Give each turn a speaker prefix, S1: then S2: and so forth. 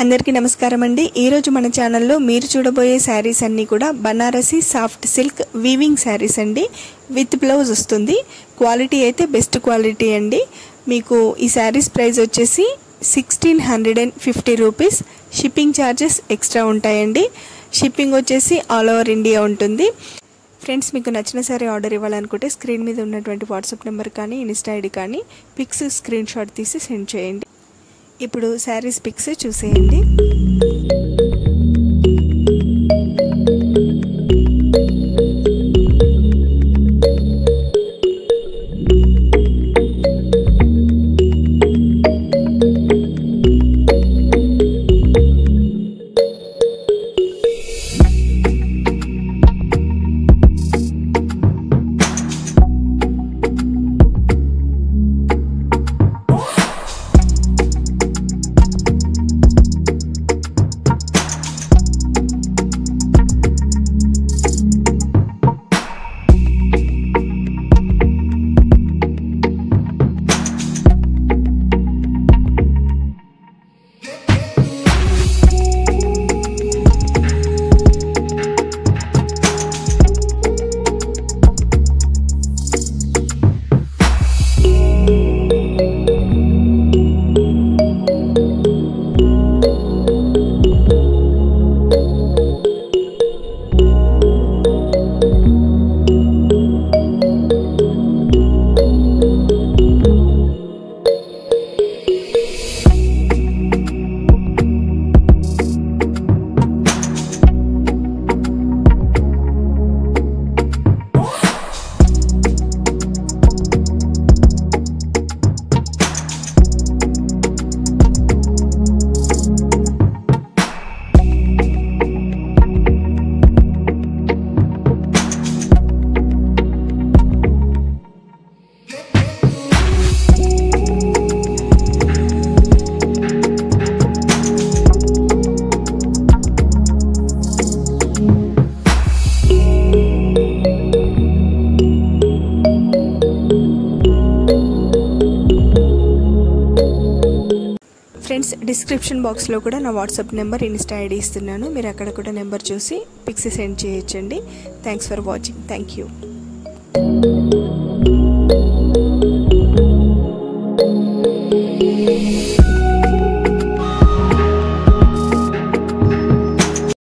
S1: అందరికీ నమస్కారం అండి ఈరోజు మన ఛానల్లో మీరు చూడబోయే శారీస్ అన్నీ కూడా Banarasi soft silk weaving saris అండి విత్ బ్లౌజ్ వస్తుంది క్వాలిటీ అయితే బెస్ట్ క్వాలిటీ అండి మీకు ఈ శారీస్ ప్రైస్ వచ్చేసి sixteen hundred and fifty rupees shipping charges extra ఉంటాయండి షిప్పింగ్ వచ్చేసి ఆల్ ఓవర్ ఇండియా ఉంటుంది ఫ్రెండ్స్ మీకు నచ్చిన సారీ ఆర్డర్ ఇవ్వాలనుకుంటే స్క్రీన్ మీద ఉన్నటువంటి వాట్సాప్ నెంబర్ కానీ ఇన్స్టా ఐడి కానీ పిక్స్ స్క్రీన్ షాట్ తీసి సెండ్ చేయండి ఇప్పుడు శారీస్ పిక్స్ చూసేయండి ఫ్రెండ్స్ డిస్క్రిప్షన్ బాక్స్లో కూడా నా వాట్సాప్ నెంబర్ ఇన్స్టా ఐడి ఇస్తున్నాను మీరు అక్కడ కూడా నెంబర్ చూసి పిక్స్ సెండ్ చేయొచ్చండి thanks for watching thank you